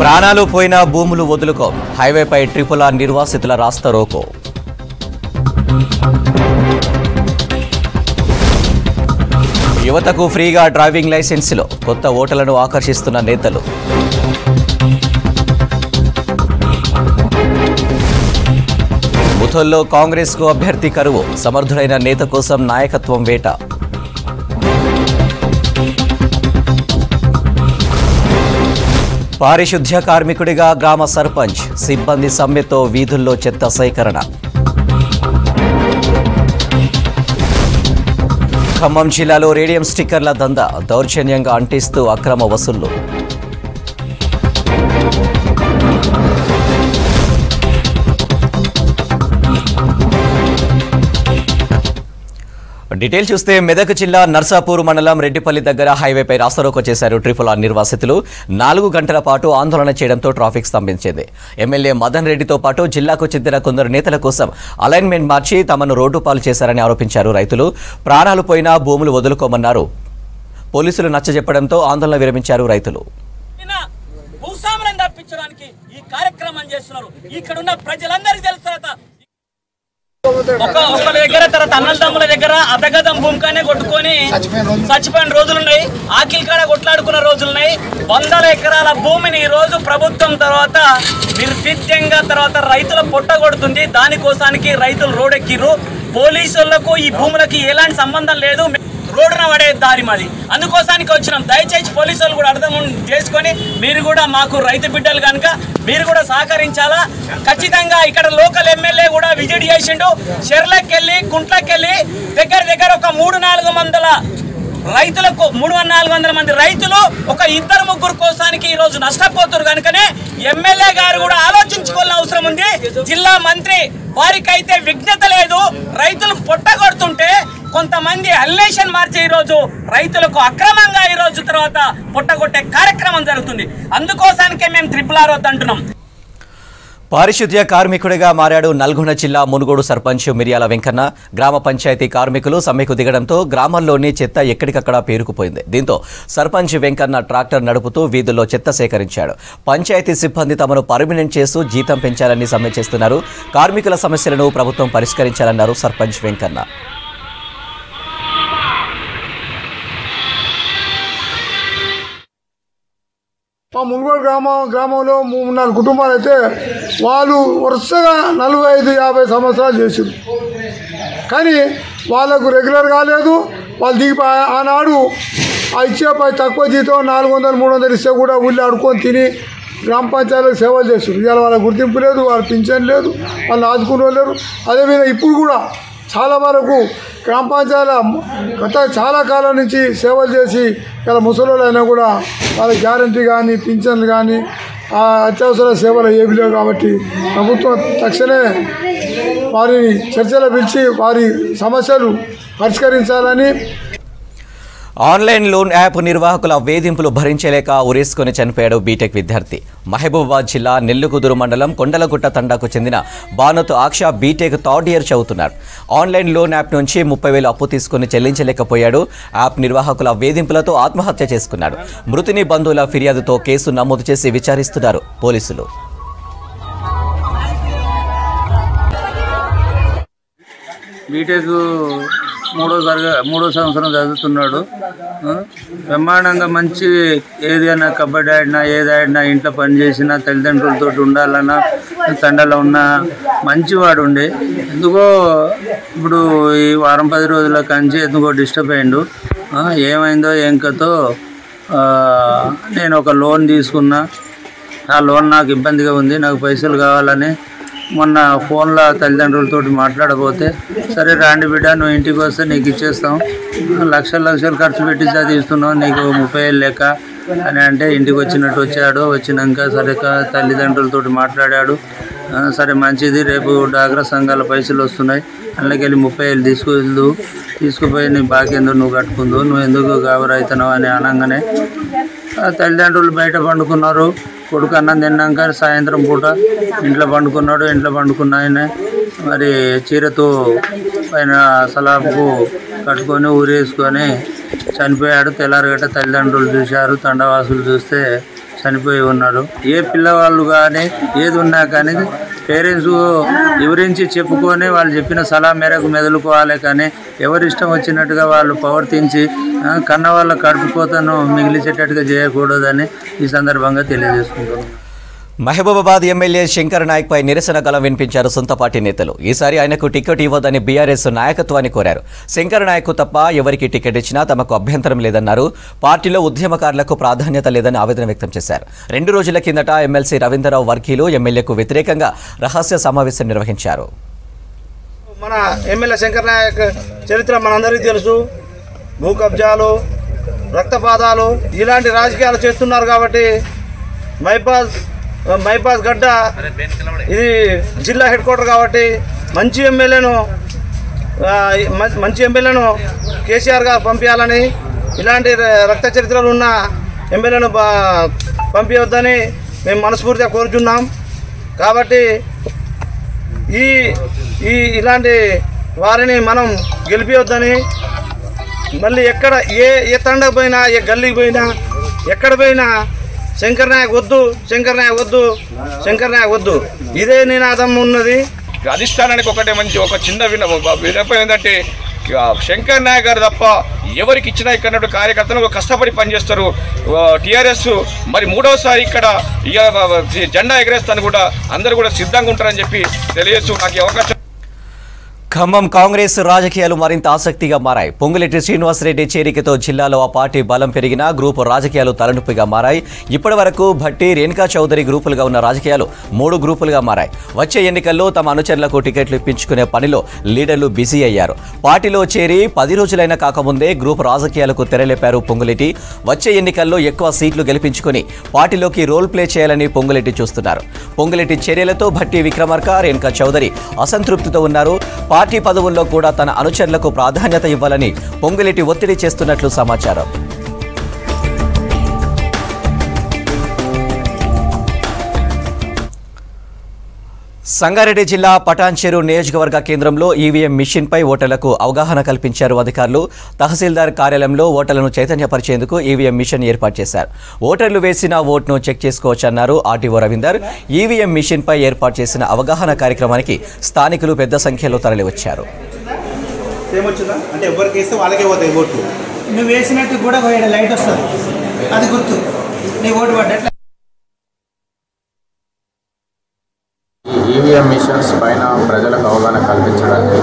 ప్రాణాలు పోయిన భూములు వదులుకో హైవేపై ట్రిపుల్ ఆర్ నిర్వాసితుల రాస్తా రోకో యువతకు ఫ్రీగా డ్రైవింగ్ లైసెన్సులు కొత్త ఓటర్లను ఆకర్షిస్తున్న నేతలు ముథల్లో కాంగ్రెస్కు అభ్యర్థి కరువు సమర్థుడైన నేత కోసం నాయకత్వం వేట పారిశుద్ధ్య కార్మికుడిగా గ్రామ సర్పంచ్ సిబ్బంది సమ్మెతో వీధుల్లో చెత్త సేకరణ ఖమ్మం జిల్లాలో రేడియం స్టిక్కర్ల దందా దౌర్జన్యంగా అంటిస్తూ అక్రమ వసూళ్లు డీటెయిల్ చూస్తే మెదక్ జిల్లా నర్సాపూర్ మండలం రెడ్డిపల్లి దగ్గర హైవేపై రాస్తారోకో చేశారు ట్రిపుల్ ఆర్ నిర్వాసితులు నాలుగు గంటల పాటు ఆందోళన చేయడంతో ట్రాఫిక్ స్తంభించింది ఎమ్మెల్యే మదన్ రెడ్డితో పాటు జిల్లాకు చెందిన కొందరు నేతల కోసం అలైన్మెంట్ మార్చి తమను రోడ్డు పాలు చేశారని ఆరోపించారు రైతులు ప్రాణాలు పోయినా భూములు వదులుకోమన్నారు పోలీసులు నచ్చజెప్పడంతో ఆందోళన విరమించారు రైతులు ఈయన భూస్వాములను తప్పించడానికి ఈ కార్యక్రమం చేస్తున్నారు ఇక్కడ ఉన్న ప్రజలందరికీ తెలుసు తర్వాత ఒక ఒక దగ్గర తర్వాత అన్నదమ్ముల దగ్గర అర్ధగతం భూమికానే కొట్టుకొని చచ్చిపోయిన రోజులున్నాయి ఆకిలి కాడ కొట్లాడుకున్న రోజులున్నాయి వందల ఎకరాల భూమిని ఈ రోజు ప్రభుత్వం తర్వాత నిర్విద్యంగా తర్వాత రైతుల పొట్ట కొడుతుంది దానికోసానికి రైతులు రోడెక్కిర్రు పోలీసులకు ఈ భూములకి ఎలాంటి సంబంధం లేదు రోడ్డున పడే దారి మాది అందుకోసానికి వచ్చినాం దయచేసి పోలీసు వాళ్ళు కూడా అర్థం చేసుకొని మీరు కూడా మాకు రైతు బిడ్డలు కనుక మీరు కూడా సహకరించాలా ఖచ్చితంగా ఇక్కడ లోకల్ ఎమ్మెల్యే కూడా విజిట్ చేసిండు చెర్లకెళ్ళి కుంట్లకెళ్ళి దగ్గర దగ్గర ఒక మూడు నాలుగు వందల రైతులకు మూడు వందల నాలుగు వందల మంది రైతులు ఒక ఇద్దరు ముగ్గురు కోసానికి ఈ రోజు నష్టపోతున్నారు కనుకనే ఎమ్మెల్యే గారు కూడా ఆలోచించుకోవాల్సిన అవసరం ఉంది జిల్లా మంత్రి వారికైతే విఘ్నత లేదు రైతులు పొట్టగొడుతుంటే కొంతమంది అల్లేషన్ మార్చి ఈ రోజు రైతులకు అక్రమంగా ఈ రోజు తర్వాత పొట్టగొట్టే కార్యక్రమం జరుగుతుంది అందుకోసానికే మేము త్రిపుల్ ఆర్ అంటున్నాం పారిశుద్ధ్య కార్మికుడిగా మారాడు నల్గొండ జిల్లా మునుగోడు సర్పంచ్ మిరియాల వెంకన్న గ్రామ పంచాయతీ కార్మికులు సమ్మెకు దిగడంతో గ్రామాల్లోని చెత్త ఎక్కడికక్కడ పేరుకుపోయింది దీంతో సర్పంచ్ వెంకన్న ట్రాక్టర్ నడుపుతూ వీధుల్లో చెత్త సేకరించాడు పంచాయతీ సిబ్బంది తమను పర్మినెంట్ చేస్తూ జీతం పెంచాలని సమ్మె చేస్తున్నారు కార్మికుల సమస్యలను ప్రభుత్వం పరిష్కరించాలన్నారు సర్పంచ్ వెంకన్న మా మునుగోడు గ్రామం గ్రామంలో మూడు నాలుగు కుటుంబాలు అయితే వాళ్ళు వరుసగా నలభై ఐదు యాభై సంవత్సరాలు చేసింది కానీ వాళ్ళకు రెగ్యులర్ కాలేదు వాళ్ళు దిగిపోయి ఆనాడు ఆ ఇచ్చే పై తక్కువ జీతం నాలుగు వందలు మూడు వందలు ఇస్తే కూడా ఊళ్ళో అడుకొని తిని గ్రామ పంచాయతీలకు సేవలు చేస్తారు ఇవాళ వాళ్ళ గుర్తింపు లేదు వాళ్ళ పింఛన్ లేదు వాళ్ళు ఆదుకునే లేరు అదేవిధంగా ఇప్పుడు కూడా చాలా వరకు గ్రామ పంచాయతీల గత చాలా కాలం నుంచి సేవలు చేసి ఇలా ముసలోళ్ళు అయినా కూడా వాళ్ళ గ్యారంటీ కానీ పింఛన్లు కానీ ఆ అత్యవసర సేవలు ఏవి లేవు కాబట్టి ప్రభుత్వం తక్షణమే వారిని చర్చలు పిలిచి వారి సమస్యలు పరిష్కరించాలని ఆన్లైన్ లోన్ యాప్ నిర్వాహకుల వేధింపులు భరించలేక ఉరేసుకొని చనిపోయాడు బీటెక్ విద్యార్థి మహబూబాబాద్ జిల్లా నెల్లుకుదురు మండలం కొండలగుట్ట తండాకు చెందిన Banath Aksha B Tech third year చదువుతున్నారు ఆన్లైన్ లోన్ యాప్ నుంచి ముప్పై వేలు అప్పు తీసుకుని చెల్లించలేకపోయాడు యాప్ నిర్వాహకుల వేధింపులతో ఆత్మహత్య చేసుకున్నాడు మృతుని బంధువుల ఫిర్యాదుతో కేసు నమోదు చేసి విచారిస్తున్నారు పోలీసులు బీటెక్ మూడో తరగ మూడో సంవత్సరం చదువుతున్నాడు ఆ, బ్రహ్మాండంగా మంచి ఏదైనా కబడ్డీ ఆడినా ఏది ఆడినా ఇంట్లో పని చేసినా తల్లిదండ్రులతో ఉండాలన్నా తండలో ఉన్న మంచివాడు ఉండే ఎందుకో ఇప్పుడు ఈ వారం పది రోజుల కంచి ఎందుకో డిస్టర్బ్ అయిండు ఆ, ఏమైందో ఏం కథో ఆ, నేను ఒక లోన్ తీసుకున్నా ఆ లోన్ నాకు ఇబ్బందిగా ఉంది నాకు పైసలు కావాలని మొన్న ఫోన్లో తల్లిదండ్రులతో మాట్లాడబోతే సరే రాండి బిడ్డ నువ్వు ఇంటికి వస్తే నీకు ఇచ్చేస్తాం లక్షలు లక్షలు ఖర్చు పెట్టి చదివిస్తున్నావు నీకు ముప్పై ఏళ్ళు లెక్క అని అంటే ఇంటికి వచ్చినట్టు వచ్చాడు వచ్చినాక సరే క- తల్లిదండ్రులతో మాట్లాడాడు ఆ, సరే మంచిది రేపు డాగ్రా సంఘాల పైసలు వస్తున్నాయి అందులోకి వెళ్ళి ముప్పై ఏళ్ళు తీసుకువెళ్ళు తీసుకుపోయి నీ బాకీ ఎందుకు నువ్వు కట్టుకుందు నువ్వు ఎందుకు గాబరైతున్నావు అని అనగానే ఆ తల్లిదండ్రులు బయట పండుకున్నారు కొడుకు అన్నం తిన్నాక సాయంత్రం పూట ఇంట్లో పండుకున్నాడు ఇంట్లో పండుకున్న ఆయన మరి చీరతో పైన సలాబ్కు కట్టుకొని ఊరేసుకొని చనిపోయాడు తెల్లారగట్ట తల్లిదండ్రులు చూశారు తండవాసులు చూస్తే చనిపోయి ఉన్నారు ఏ పిల్లవాళ్ళు కానీ ఏది ఉన్నా కానీ పేరెంట్స్ వివరించి చెప్పుకొని వాళ్ళు చెప్పిన సలహా మేరకు మెదులుకోవాలి కానీ ఎవరి ఇష్టం వచ్చినట్టుగా వాళ్ళు ప్రవర్తించి ఆ, కన్న వాళ్ళ కడుపు కోతను మిగిలిచేటట్టుగా చేయకూడదని ఈ సందర్భంగా తెలియజేసుకుంటున్నాను మహబూబాబాద్ ఎమ్మెల్యే శంకర్ నాయక్ పై నిరసన గలం వినిపించారు సొంత పార్టీ నేతలు ఈసారి ఆయనకు టికెట్ ఇవ్వదని బీఆర్ఎస్ నాయకత్వాన్ని కోరారు శంకర్ నాయక్ తప్ప ఎవరికి టికెట్ ఇచ్చినా తమకు అభ్యంతరం లేదన్నారు పార్టీలో ఉద్యమకారులకు ప్రాధాన్యత లేదని ఆవేదన వ్యక్తం చేశారు రెండు రోజుల కిందట ఎమ్మెల్సీ రవీంద్రరావు వర్గీలు ఎమ్మెల్యేకు వ్యతిరేకంగా రహస్య సమావేశం నిర్వహించారు మన ఎమ్మెల్యే శంకర్ నాయక్ చరిత్ర మనందరికీ తెలుసు భూ కబ్జాలు రక్తపాతాలు ఇలాంటి రాజకీయాలు చేస్తున్నారు కాబట్టి మైపాస్ మైపాస్ గడ్డ ఇది జిల్లా హెడ్ క్వార్టర్ కాబట్టి మంచి ఎమ్మెల్యేను ఆ, మ- మంచి ఎమ్మెల్యేను కేసీఆర్ గారు పంపించాలని ఇలాంటి ర- రక్త చరిత్రలు ఉన్న ఎమ్మెల్యేను ప- పంపించవద్దని మేము మనస్ఫూర్తిగా కోరుచున్నాం కాబట్టి ఈ ఈ ఇలాంటి వారిని మనం గెలిపించొద్దని మళ్ళీ ఎక్కడ ఏ ఏ తండకు పోయినా ఏ గల్లీకి పోయినా ఎక్కడ పోయినా శంకర్ నాయక్ వద్దు శంకర్ నాయక్ వద్దు శంకర్ నాయక్ వద్దు ఇదే నినాదం ఉన్నది అధిష్టానానికి ఒకటే మంచి ఒక చిన్న విన వినపం ఏంటంటే ఇక శంకర్ నాయక్ గారు తప్ప ఎవరికి ఇచ్చినా ఇక్కడ కార్యకర్తలు కష్టపడి పనిచేస్తారు టీఆర్ఎస్ మరి మూడవసారి ఇక్కడ ఇక జెండా ఎగరేస్తాను కూడా అందరూ కూడా సిద్ధంగా ఉంటారని చెప్పి తెలియజేస్తూ నాకు ఈ అవకాశం ఖమ్మం కాంగ్రెస్ రాజకీయాలు మరింత ఆసక్తిగా మారాయి పొంగులెట్టి శ్రీనివాసరెడ్డి చేరికతో జిల్లాలో ఆ పార్టీ బలం పెరిగినా గ్రూపు రాజకీయాలు తలనొప్పిగా మారాయి ఇప్పటి వరకు భట్టి రేణుకా చౌదరి గ్రూపులుగా ఉన్న రాజకీయాలు మూడు గ్రూపులుగా మారాయి వచ్చే ఎన్నికల్లో తమ అనుచరులకు టికెట్లు ఇప్పించుకునే పనిలో లీడర్లు బిజీ అయ్యారు పార్టీలో చేరి పది రోజులైనా కాకముందే గ్రూప్ రాజకీయాలకు తెరలేపారు పొంగులెట్టి వచ్చే ఎన్నికల్లో ఎక్కువ సీట్లు గెలిపించుకుని పార్టీలోకి రోల్ ప్లే చేయాలని పొంగులెట్టి చూస్తున్నారు పొంగులెట్టి చర్యలతో భట్టి విక్రమార్క రేణుకా చౌదరి అసంతృప్తితో ఉన్నారు పార్టీ పదవుల్లో కూడా తన అనుచరులకు ప్రాధాన్యత ఇవ్వాలని పొంగులెట్టి ఒత్తిడి చేస్తున్నట్లు సమాచారం సంగారెడ్డి జిల్లా పటాన్చెరు నియోజకవర్గ కేంద్రంలో ఈవీఎం మిషన్పై ఓటర్లకు అవగాహన కల్పించారు అధికారులు తహసీల్దార్ కార్యాలయంలో ఓటర్లను చైతన్యపరిచేందుకు ఈవీఎం మిషన్ ఏర్పాటు చేశారు ఓటర్లు వేసిన ఓట్ను చెక్ చేసుకోవచ్చన్నారు ఆర్టీఓ రవీందర్ ఈవీఎం మిషన్పై ఏర్పాటు చేసిన అవగాహన కార్యక్రమానికి స్థానికులు పెద్ద సంఖ్యలో తరలివచ్చారు ఏమొచ్చిందా అంటే ఎవరికి వేస్తే వాళ్ళకే పోతాయి ఓట్లు నువ్వు వేసినట్టు కూడా ఒక ఈడ లైట్ వస్తుంది అది గుర్తు నీ ఓటు పడ్డట్లే ఈ ఈవీఎం మిషన్స్ పైన ప్రజలకు అవగాహన కల్పించడానికి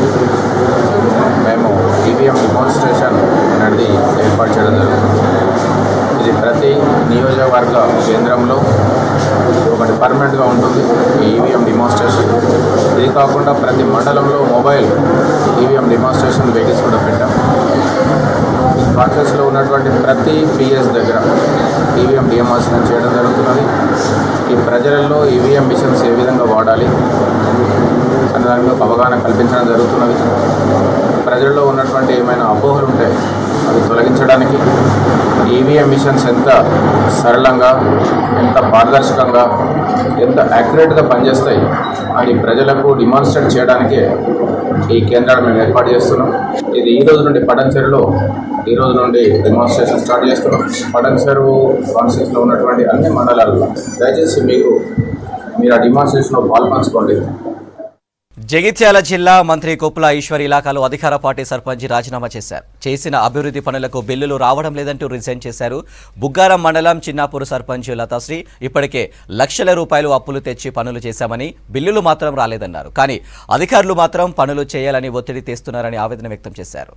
మేము ఈవీఎం డెమాన్స్ట్రేషన్ అనేది ఏర్పాటు చేయడం జరుగుతుంది ఇది ప్రతి నియోజకవర్గ కేంద్రంలో ఒకటి పర్మనెంట్గా ఉంటుంది ఈ ఈవీఎం డెమాన్స్ట్రేషన్ ఇది కాకుండా ప్రతి మండలంలో మొబైల్ ఈవీఎం డెమాన్స్ట్రేషన్ వెహికల్స్ కూడా పెట్టాం ఈ ప్రాసెస్లో ఉన్నటువంటి ప్రతి పిఎస్ దగ్గర ఈవీఎం డిఎంఆర్సీని చేయడం జరుగుతున్నది ఈ ప్రజలలో ఈవీఎం మిషన్స్ ఏ విధంగా వాడాలి అనే దాని మీద ఒక అవగాహన కల్పించడం జరుగుతున్నది ప్రజల్లో ఉన్నటువంటి ఏమైనా అపోహలు ఉంటే అవి తొలగించడానికి ఈవీఎం మిషన్స్ ఎంత సరళంగా ఎంత పారదర్శకంగా ఎంత యాక్యురేట్గా పనిచేస్తాయి అని ప్రజలకు డిమాన్స్ట్రేట్ చేయడానికే ఈ కేంద్రాలు మేము ఏర్పాటు చేస్తున్నాం ఇది ఈ రోజు నుండి పడంచెరులో ఈ రోజు నుండి డెమాన్స్ట్రేషన్ స్టార్ట్ చేస్తున్నాం పడంచెరు కాన్స్టిట్యూన్స్లో ఉన్నటువంటి అన్ని మండలాల్లో దయచేసి మీకు మీరు ఆ డెమాన్స్ట్రేషన్లో పాల్పంచుకోండి జగిత్యాల జిల్లా మంత్రి కొప్పుల ఈశ్వర్ ఇలాకాలో అధికార పార్టీ సర్పంచ్ రాజీనామా చేశారు చేసిన అభివృద్ధి పనులకు బిల్లులు రావడం లేదంటూ రిజైన్ చేశారు బుగ్గారం మండలం చిన్నాపూర్ సర్పంచ్ లతాశ్రీ ఇప్పటికే లక్షల రూపాయలు అప్పులు తెచ్చి పనులు చేశామని బిల్లులు మాత్రం రాలేదన్నారు కానీ అధికారులు మాత్రం పనులు చేయాలని ఒత్తిడి తెస్తున్నారని ఆవేదన వ్యక్తం చేశారు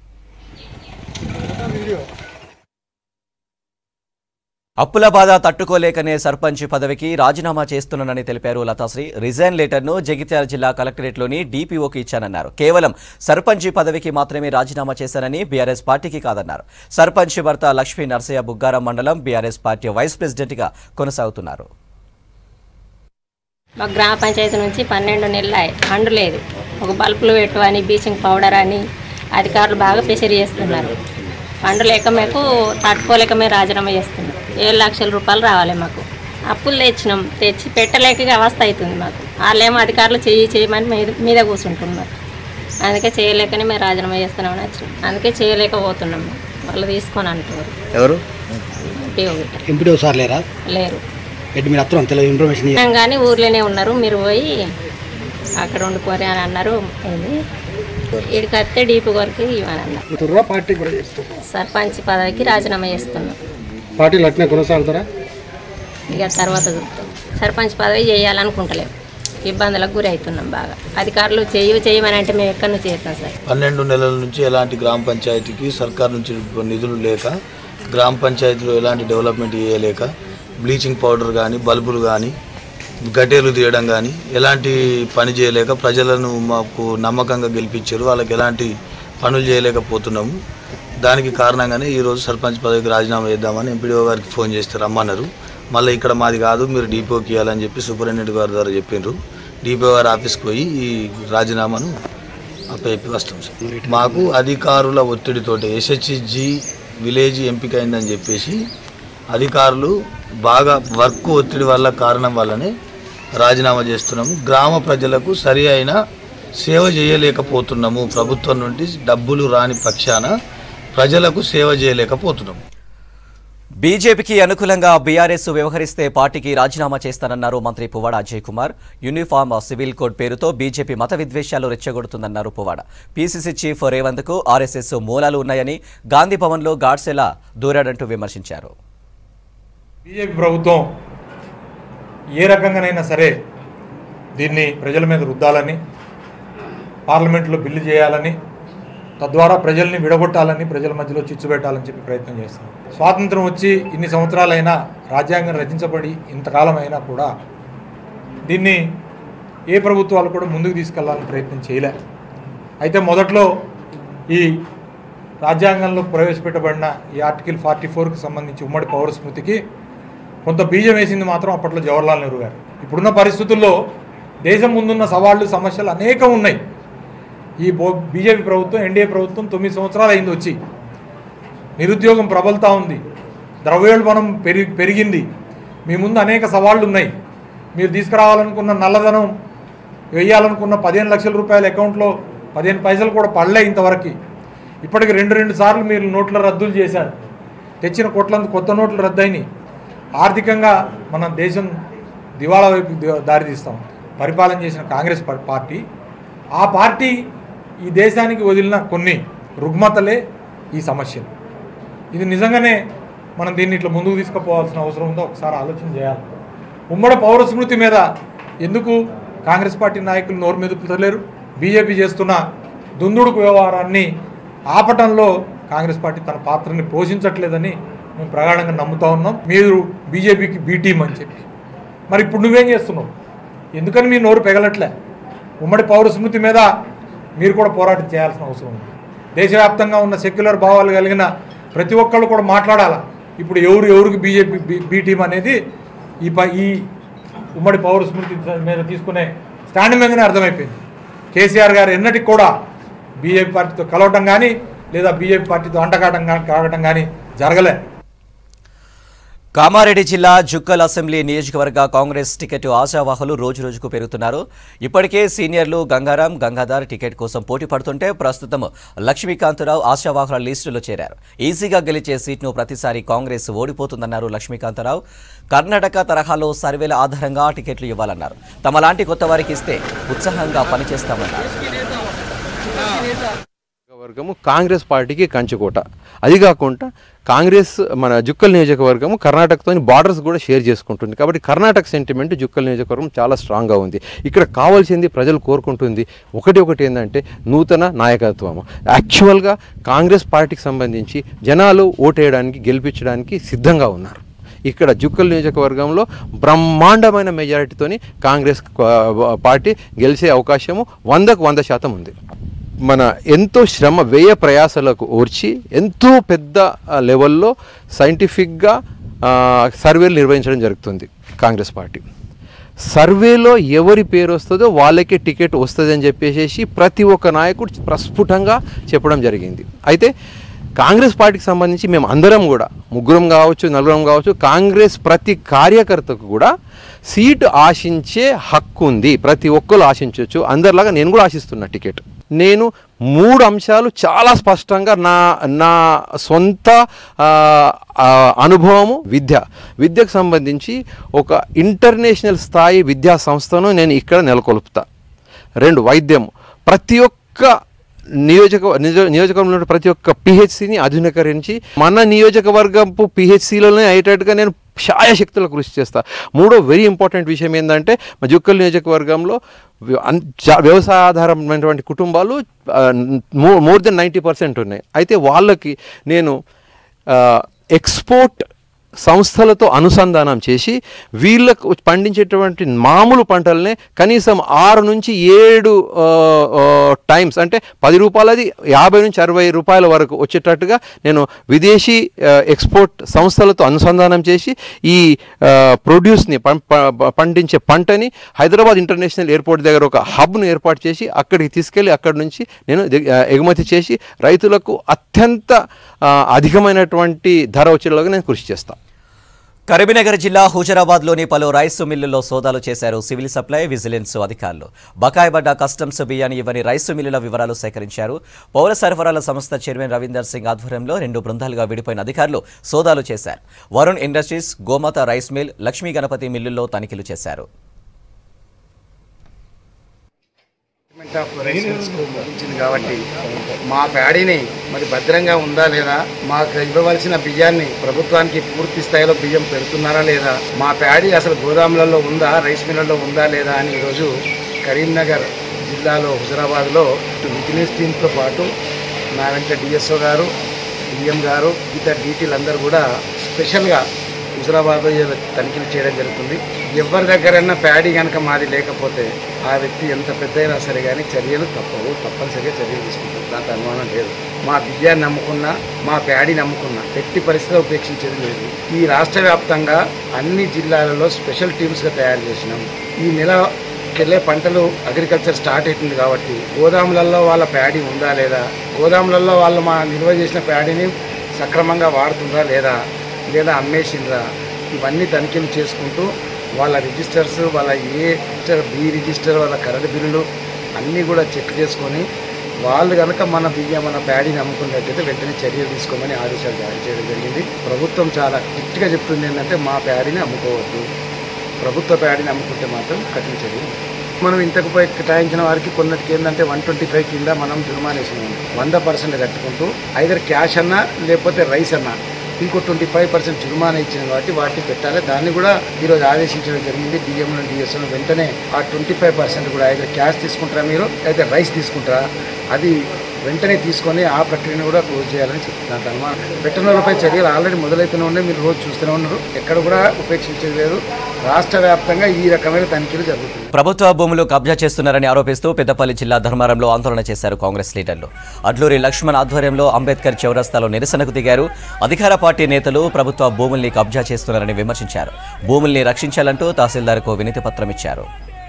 అప్పుల బాధ తట్టుకోలేకనే సర్పంచ్ పదవికి రాజీనామా చేస్తున్నానని తెలిపారు లతాశ్రీ రిజైన్ లెటర్ను జగిత్యాల జిల్లా కలెక్టరేట్లోని డీపీఓకి ఇచ్చానన్నారు కేవలం సర్పంచ్ పదవికి మాత్రమే రాజీనామా చేశానని బీఆర్ఎస్ పార్టీకి కాదన్నారు సర్పంచ్ భర్త లక్ష్మీ నర్సయ్య బుగ్గారం మండలం బీఆర్ఎస్ పార్టీ వైస్ ప్రెసిడెంట్గా కొనసాగుతున్నారు మాకు గ్రామ పంచాయతీ నుంచి పన్నెండు నెలలు అయ్యాయి ఫండ్ లేదు ఒక బల్బులు పెట్టు అని బ్లీచింగ్ పౌడర్ అని అధికారులు బాగా ప్రెషర్ చేస్తున్నారు ఫండ్ లేక మాకు తట్టుకోలేక మేము రాజీనామా చేస్తున్నాం ఏడు లక్షల రూపాయలు రావాలి మాకు అప్పులు తెచ్చినాం తెచ్చి పెట్టలేక అవస్థ అవుతుంది మాకు వాళ్ళేమో అధికారులు చెయ్యి చేయమని మీద మీద కూర్చుంటున్నారు అందుకే చేయలేకనే మేము రాజీనామా చేస్తున్నామని వచ్చినాం అందుకే చేయలేకపోతున్నాం మేము. వాళ్ళు తీసుకొని అంటున్నారు ఎవరు ఎంపీఓ గిట్ట ఎంపీడీ సార్ లేరా లేరు ఎటు మీరు అత్తరం తెలియదు ఇన్ఫర్మేషన్ ఇయ్య- అయినా కానీ ఊర్లోనే ఉన్నారు మీరు పోయి అక్కడ వండుకోరి అని అన్నారు ఏంది ఇక్కడికి వస్తే డీపు కొరికి ఇవ్వని అన్నారు పోతుర్రా పార్టీ కూడా చేస్తారు సర్పంచ్ పదవికి రాజీనామా చేస్తున్నాం పార్టీలు అట్నే కొనసాగుతారా ఇక తర్వాత చూస్తాం సర్పంచ్ పదవి చేయాలనుకుంటలేము ఇబ్బందులకు గురి అవుతున్నాం బాగా అధికారులు చేయు చేయమని అంటే మేము ఎక్కడి నుంచి చేస్తాం సార్ పన్నెండు నెలల నుంచి ఎలాంటి గ్రామ పంచాయతీకి సర్కార్ నుంచి నిధులు లేక గ్రామ పంచాయతీలో ఎలాంటి డెవలప్మెంట్ చేయలేక బ్లీచింగ్ పౌడర్ కానీ బల్బులు కానీ గటేలు తీయడం కానీ ఎలాంటి పని చేయలేక ప్రజలను మాకు నమ్మకంగా గెలిపించారు వాళ్ళకి ఎలాంటి పనులు చేయలేకపోతున్నాము దానికి కారణంగానే ఈరోజు సర్పంచ్ పదవికి రాజీనామా చేద్దామని ఎంపీడీఓ గారికి ఫోన్ చేస్తే రమ్మన్నారు మళ్ళీ ఇక్కడ మాది కాదు మీరు డీపోకి ఇవ్వాలని చెప్పి సూపరింటెండెంట్ గారి ద్వారా చెప్పిండ్రు డిపో గారి ఆఫీస్కి పోయి ఈ రాజీనామాను అప్పచెప్పి వస్తాం సార్ మాకు అధికారుల ఒత్తిడితోటి ఎస్హెచ్జి విలేజ్ ఎంపిక అయిందని చెప్పేసి అధికారులు బాగా వర్క్ ఒత్తిడి వల్ల కారణం వల్లనే రాజీనామా చేస్తున్నాము గ్రామ ప్రజలకు సరి అయిన సేవ చేయలేకపోతున్నాము ప్రభుత్వం నుండి డబ్బులు రాని పక్షాన ప్రజలకు సేవ చేయలేకపోతున్నాము బీజేపీకి అనుకూలంగా బీఆర్ఎస్ వ్యవహరిస్తే పార్టీకి రాజీనామా చేస్తానన్నారు మంత్రి Puvvada Ajay Kumar uniform civil code పేరుతో బీజేపీ మత విద్వేషాలు రెచ్చగొడుతుందన్నారు పువ్వాడ పీసీసీ చీఫ్ రేవంత్కు ఆర్ఎస్ఎస్ మూలాలు ఉన్నాయని గాంధీ భవన్లో గాడ్సెలా దూరాడంటూ విమర్శించారు బీజేపీ ప్రభుత్వం ఏ రకంగానైనా సరే దీన్ని ప్రజల మీద రుద్దాలని పార్లమెంట్లో బిల్లు చేయాలని తద్వారా ప్రజల్ని విడగొట్టాలని ప్రజల మధ్యలో చిచ్చు పెట్టాలని చెప్పి ప్రయత్నం చేస్తున్నారు స్వాతంత్రం వచ్చి ఇన్ని సంవత్సరాలైనా రాజ్యాంగం రచించబడి ఇంతకాలం అయినా కూడా దీన్ని ఏ ప్రభుత్వాలు కూడా ముందుకు తీసుకెళ్లాలని ప్రయత్నం చేయలే అయితే మొదట్లో ఈ రాజ్యాంగంలో ప్రవేశపెట్టబడిన ఈ ఆర్టికల్ ఫార్టీ ఫోర్కి సంబంధించి ఉమ్మడి పౌర స్మృతికి కొంత బీజం వేసింది మాత్రం అప్పట్లో జవహర్లాల్ నెహ్రూ గారు ఇప్పుడున్న పరిస్థితుల్లో దేశం ముందున్న సవాళ్లు సమస్యలు అనేకం ఉన్నాయి ఈ బో బీజేపీ ప్రభుత్వం ఎన్డీఏ ప్రభుత్వం తొమ్మిది సంవత్సరాలు అయింది వచ్చి నిరుద్యోగం ప్రబలుతూ ఉంది ద్రవ్యోల్బణం పెరిగి పెరిగింది మీ ముందు అనేక సవాళ్లు ఉన్నాయి మీరు తీసుకురావాలనుకున్న నల్లధనం వేయాలనుకున్న పదిహేను లక్షల రూపాయల అకౌంట్లో పదిహేను పైసలు కూడా పడలే ఇంతవరకు ఇప్పటికి రెండు రెండు సార్లు మీరు నోట్ల రద్దులు చేశారు తెచ్చిన కోట్లంత కొత్త నోట్లు రద్దయినాయి ఆర్థికంగా మన దేశం దివాళా వైపు ది- దారితీస్తాం పరిపాలన చేసిన కాంగ్రెస్ పా- పార్టీ ఆ పార్టీ ఈ దేశానికి వదిలిన కొన్ని రుగ్మతలే ఈ సమస్యలు ఇది నిజంగానే మనం దీన్ని ఇట్లా ముందుకు తీసుకుపోవాల్సిన అవసరం ఉందో ఒకసారి ఆలోచన చేయాలి ఉమ్మడి పౌర స్మృతి మీద ఎందుకు కాంగ్రెస్ పార్టీ నాయకులు నోరు మెదుపుతలేరు బీజేపీ చేస్తున్న దుందుడుకు వ్యవహారాన్ని ఆపటంలో కాంగ్రెస్ పార్టీ తన పాత్రని పోషించట్లేదని మేము ప్రగాఢంగా నమ్ముతా ఉన్నాం మీరు బీజేపీకి బీ టీం అని చెప్పి మరి ఇప్పుడు నువ్వేం చేస్తున్నావు ఎందుకని మీ నోరు పెగలట్లే ఉమ్మడి పౌర స్మృతి మీద మీరు కూడా పోరాటం చేయాల్సిన అవసరం ఉంది దేశవ్యాప్తంగా ఉన్న సెక్యులర్ భావాలు కలిగిన ప్రతి ఒక్కళ్ళు కూడా మాట్లాడాలా ఇప్పుడు ఎవరు ఎవరికి బీజేపీ బీ- బీ టీం అనేది ఈ ప ఈ ఉమ్మడి పౌర స్మృతి మీద తీసుకునే స్టాండ్ మీదనే అర్థమైపోయింది కేసీఆర్ గారు ఎన్నటికి కూడా బీజేపీ పార్టీతో కలవటం కానీ లేదా బీజేపీ పార్టీతో అంటకాటం గా- కాగటం కానీ జరగలే కామారెడ్డి జిల్లా జుక్కల్ అసెంబ్లీ నియోజకవర్గ కాంగ్రెస్ టికెట్ ఆశావాహులు రోజు రోజుకు పెరుగుతున్నారు ఇప్పటికే సీనియర్లు గంగారాం గంగాధర్ టికెట్ కోసం పోటీ పడుతుంటే ప్రస్తుతం లక్ష్మీకాంతరావు ఆశావాహుల లిస్టులో చేరారు ఈజీగా గెలిచే సీట్ను ప్రతిసారి కాంగ్రెస్ ఓడిపోతుందన్నారు లక్ష్మీకాంతరావు కర్ణాటక తరహాలో సర్వేల ఆధారంగా టికెట్లు ఇవ్వాలన్నారు తమలాంటి కొత్త వారికి ఇస్తే ఉత్సాహంగా పనిచేస్తామన్నారు వర్గము కాంగ్రెస్ పార్టీకి కంచుకోట అది కాకుండా కాంగ్రెస్ మన జుక్కల్ నియోజకవర్గము కర్ణాటకతో బార్డర్స్ కూడా షేర్ చేసుకుంటుంది కాబట్టి కర్ణాటక సెంటిమెంట్ జుక్కల్ నియోజకవర్గం చాలా స్ట్రాంగ్గా ఉంది ఇక్కడ కావాల్సింది ప్రజలు కోరుకుంటుంది ఒకటి ఒకటి ఏంటంటే నూతన నాయకత్వము యాక్చువల్గా కాంగ్రెస్ పార్టీకి సంబంధించి జనాలు ఓటేయడానికి గెలిపించడానికి సిద్ధంగా ఉన్నారు ఇక్కడ జుక్కల్ నియోజకవర్గంలో బ్రహ్మాండమైన మెజారిటీతోని కాంగ్రెస్ ఆ, పార్టీ గెలిచే అవకాశము వందకు వంద శాతం ఉంది మన ఎంతో శ్రమ వ్యయ ప్రయాసలకు ఓర్చి ఎంతో పెద్ద ఆ, లెవెల్లో సైంటిఫిక్గా ఆ, సర్వేలు నిర్వహించడం జరుగుతుంది కాంగ్రెస్ పార్టీ సర్వేలో ఎవరి పేరు వస్తుందో వాళ్ళకే టికెట్ వస్తుంది అని చెప్పేసి ప్రతి ఒక్క నాయకుడు ప్రస్ఫుటంగా చెప్పడం జరిగింది అయితే కాంగ్రెస్ పార్టీకి సంబంధించి మేము అందరం కూడా ముగ్గురం కావచ్చు నలుగురం కావచ్చు కాంగ్రెస్ ప్రతి కార్యకర్తకు కూడా సీటు ఆశించే హక్కు ఉంది ప్రతి ఒక్కరు ఆశించవచ్చు అందరిలాగా నేను కూడా ఆశిస్తున్నా టికెట్ నేను మూడు అంశాలు చాలా స్పష్టంగా నా నా సొంత ఆ, ఆ, అనుభవము విద్య విద్యకు సంబంధించి ఒక ఇంటర్నేషనల్ స్థాయి విద్యా సంస్థను నేను ఇక్కడ నెలకొల్పుతా రెండు వైద్యం ప్రతి ఒక్క నియోజక నిజ నియోజకవర్గంలో ఉన్న ప్రతి ఒక్క పిహెచ్సిని ఆధునీకరించి మన నియోజకవర్గపు పిహెచ్సిలోనే అయ్యేటట్టుగా నేను శాయశక్తుల కృషి చేస్తా మూడో వెరీ ఇంపార్టెంట్ విషయం ఏంటంటే మా జుక్కల్ నియోజకవర్గంలో వ్య- అన్- చా- వ్యవసాయ ఆధారమైనటువంటి కుటుంబాలు మోర్ దెన్ నైంటీ పర్సెంట్ ఉన్నాయి అయితే వాళ్ళకి నేను ఎక్స్పోర్ట్ సంస్థలతో అనుసంధానం చేసి వీళ్ళకు పండించేటువంటి మామూలు పంటలనే కనీసం ఆరు నుంచి ఏడు టైమ్స్ అంటే పది రూపాయలది యాభై నుంచి అరవై రూపాయల వరకు వచ్చేటట్టుగా నేను విదేశీ ఆ, ఎక్స్పోర్ట్ సంస్థలతో అనుసంధానం చేసి ఈ ఆ, ప్రొడ్యూస్ని పం- ప- పండించే పంటని హైదరాబాద్ ఇంటర్నేషనల్ ఎయిర్పోర్ట్ దగ్గర ఒక హబ్ను ఏర్పాటు చేసి అక్కడికి తీసుకెళ్ళి అక్కడి నుంచి నేను ది- ఆ, ఎగుమతి చేసి రైతులకు అత్యంత ఆ, అధికమైనటువంటి ధర వచ్చేలాగా నేను కృషి చేస్తాను కరీంనగర్ జిల్లా హుజరాబాద్లోని పలు రైస్ మిల్లుల్లో సోదాలు చేశారు సివిల్ సప్లై విజిలెన్స్ అధికారులు బకాయిపడ్డ కస్టమ్స్ బియ్యాన్ని ఇవ్వని రైసు మిల్లుల వివరాలు సేకరించారు పౌర సరఫరాల సంస్థ చైర్మన్ రవీందర్ సింగ్ ఆధ్వర్యంలో రెండు బృందాలుగా విడిపోయిన అధికారులు సోదాలు చేశారు Varun industries Gomatha rice mill Lakshmi Ganapathi మిల్లుల్లో తనిఖీలు చేశారు డిపార్ట్మెంట్ ఆఫ్ రైస్ మిల్స్కు ముగించింది కాబట్టి మా ప్యాడీని మరి భద్రంగా ఉందా లేదా మాకు ఇవ్వవలసిన బియ్యాన్ని ప్రభుత్వానికి పూర్తి స్థాయిలో బియ్యం పెడుతున్నారా లేదా మా ప్యాడీ అసలు గోదాములలో ఉందా రైస్ మిల్లలో ఉందా లేదా అని ఈరోజు కరీంనగర్ జిల్లాలో హుజరాబాద్లో విజిలెన్స్ టీమ్తో పాటు నా వెంట డిఎస్ఓ గారు డిఎం గారు ఇతర డీటీలు అందరూ కూడా స్పెషల్గా హుజరాబాద్లో ఏదో తనిఖీలు చేయడం జరుగుతుంది ఎవరి దగ్గరైనా ప్యాడీ కనుక మాది లేకపోతే ఆ వ్యక్తి ఎంత పెద్ద అయినా సరే కానీ చర్యలు తప్పవు తప్పనిసరిగా చర్యలు తీసుకుంటాం దాంట్లో అనుమానం లేదు మా బియ్యాన్ని నమ్ముకున్నా మా ప్యాడీ నమ్ముకున్నా ఎట్టి పరిస్థితిలో ఉపేక్షించేది లేదు ఈ రాష్ట్ర వ్యాప్తంగా అన్ని జిల్లాలలో స్పెషల్ టీమ్స్గా తయారు చేసినాం ఈ నెల కెళ్ళే పంటలు అగ్రికల్చర్ స్టార్ట్ అవుతుంది కాబట్టి గోదాములలో వాళ్ళ ప్యాడీ ఉందా లేదా గోదాములలో వాళ్ళు మా నిల్వ చేసిన ప్యాడీని సక్రమంగా వాడుతుందా లేదా లేదా అమ్మేసిండ్రా ఇవన్నీ తనిఖీలు చేసుకుంటూ వాళ్ళ రిజిస్టర్స్ వాళ్ళ ఏ రిజిస్టర్ బి రిజిస్టర్ వాళ్ళ కరెంట్ బిల్లులు అన్నీ కూడా చెక్ చేసుకొని వాళ్ళు కనుక మన బియ్యం మన ప్యాడీని అమ్ముకున్నట్టయితే వెంటనే చర్యలు తీసుకోమని ఆదేశాలు జారీ చేయడం జరిగింది ప్రభుత్వం చాలా స్ట్రిక్ట్గా చెప్తుంది ఏంటంటే మా ప్యాడీని అమ్ముకోవద్దు ప్రభుత్వ ప్యాడీని అమ్ముకుంటే మాత్రం కఠిన చర్య మనం ఇంతకు పై కేటాయించిన వారికి కొన్నటికి ఏంటంటే వన్ ట్వంటీ ఫైవ్ కింద మనం జుర్మానా వేసినాం వంద పర్సెంట్ కట్టుకుంటూ ఐదర్ క్యాష్ అన్నా లేకపోతే రైస్ అన్నా ఇంకో ట్వంటీ ఫైవ్ పర్సెంట్ జుర్మానా ఇచ్చిన కాబట్టి వాటిని పెట్టాలి దాన్ని కూడా ఈరోజు ఆదేశించడం జరిగింది డిఎంలో డిఎస్ఓ వెంటనే ఆ ట్వంటీ ఫైవ్ పర్సెంట్ కూడా అయితే క్యాష్ తీసుకుంటారా మీరు అయితే రైస్ తీసుకుంటారా అది వెంటనే తీసుకొని ఆ ప్రక్రియను కూడా క్లోజ్ చేయాలని చెప్తున్నాను అనమాట పెట్టిన వాళ్ళపై చర్యలు ఆల్రెడీ మొదలైతూనే ఉన్నాయి మీరు రోజు చూస్తూనే ఉన్నారు ఎక్కడ కూడా ఉపేక్షించేది లేదు రాష్ట్ర వ్యాప్తంగా ఈ రకమైన తనిఖీలు జరుగుతుంది ప్రభుత్వ భూములు కబ్జా చేస్తున్నారని ఆరోపిస్తూ పెద్దపల్లి జిల్లా ధర్మారంలో ఆందోళన చేశారు కాంగ్రెస్ లీడర్లు అడ్లూరి లక్ష్మణ్ ఆధ్వర్యంలో అంబేద్కర్ చౌరస్తాలో నిరసనకు దిగారు అధికార పార్టీ నేతలు ప్రభుత్వ భూముల్ని కబ్జా చేస్తున్నారని విమర్శించారు భూముల్ని రక్షించాలంటూ తహసీల్దార్కు వినతి పత్రం ఇచ్చారు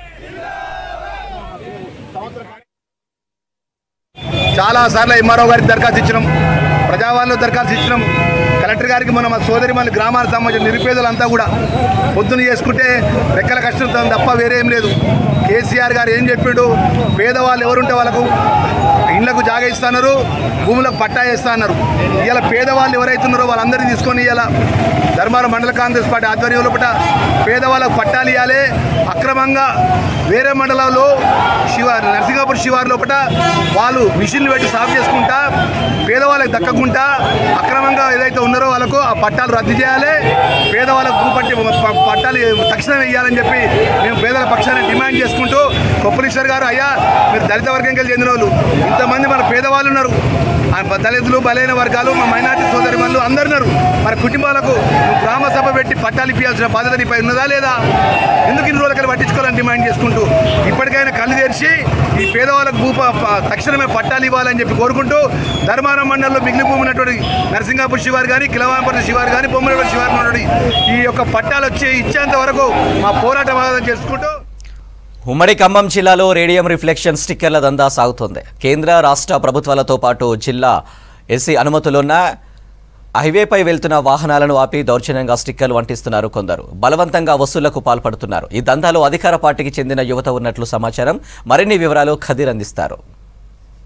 చాలా సార్లు ఎంఆర్ఓ గారికి దరఖాస్తు ఇచ్చినాం ప్రజావాళ్ళు దరఖాస్తు ఇచ్చినాం కలెక్టర్ గారికి మన సోదరి మన గ్రామాలకు సంబంధించిన నిరుపేదలంతా కూడా పొద్దున చేసుకుంటే రెక్కల కష్టం తప్ప వేరే ఏం లేదు కేసీఆర్ గారు ఏం చెప్పిండు పేదవాళ్ళు ఎవరుంటే వాళ్ళకు ఇళ్లకు జాగా ఇస్తున్నారు భూములకు పట్టా ఇస్తా అన్నారు ఇలా పేదవాళ్ళు ఎవరైతున్నారో వాళ్ళందరినీ తీసుకొని ఇలా ధర్మారం మండల కాంగ్రెస్ పార్టీ ఆధ్వర్యంలో పట పేదవాళ్ళకు పట్టాలు ఇవ్వాలి అక్రమంగా వేరే మండలాల్లో శివ నరసింగాపూర్ శివారు లోపల వాళ్ళు మిషన్లు పెట్టి సాఫ్ చేసుకుంటా పేదవాళ్ళకి దక్కకుండా అక్రమంగా ఏదైతే ఉన్నారో వాళ్ళకు ఆ పట్టాలు రద్దు చేయాలి పేదవాళ్ళకు భూపట్టి ప- పట్టాలు తక్షణం వేయాలని చెప్పి మేము పేదల పక్షాన్ని డిమాండ్ చేసుకుంటూ కొప్పలీశ్వర్ గారు అయ్యా మీరు దళిత వర్గంకి చెందిన వాళ్ళు ఇంతమంది మన పేదవాళ్ళు ఉన్నారు ఆ దళితులు బలైన వర్గాలు మా మైనార్టీ సోదరి వాళ్ళు అందరు ఉన్నారు మన కుటుంబాలకు నువ్వు గ్రామ సభ పెట్టి పట్టాలు ఇప్పించాల్సిన బాధ్యత నీపై ఉన్నదా లేదా ఎందుకు ఇన్ని రోజులకి పట్టించుకోవాలని డిమాండ్ చేసుకుంటూ ఇప్పటికైనా కళ్ళు తెరిచి ఈ పేదవాళ్ళకు భూ ప- ప- తక్షణమే పట్టాలు ఇవ్వాలని చెప్పి కోరుకుంటూ ధర్మారం మండలంలో మిగిలి భూమి ఉన్నటువంటి నరసింగాపూర్ శివారు కానీ కిలవాంపర్తి శివారు కానీ బొమ్మలపల్లి శివారు ఉన్నటువంటి ఈ యొక్క పట్టాలు వచ్చి ఇచ్చేంత వరకు మా పోరాట వాదన చేసుకుంటూ ఉమ్మడి ఖమ్మం జిల్లాలో రేడియం రిఫ్లెక్షన్ స్టిక్కర్ల దందా సాగుతోంది కేంద్ర రాష్ట్ర ప్రభుత్వాలతో పాటు జిల్లా ఎస్సీ అనుమతులున్న హైవేపై వెళ్తున్న వాహనాలను ఆపి దౌర్జన్యంగా స్టిక్కర్లు అంటిస్తున్నారు కొందరు బలవంతంగా వసూళ్లకు పాల్పడుతున్నారు ఈ దందాలో అధికార పార్టీకి చెందిన యువత ఉన్నట్లు సమాచారం మరిన్ని వివరాలు ఖదీర్ అందిస్తారు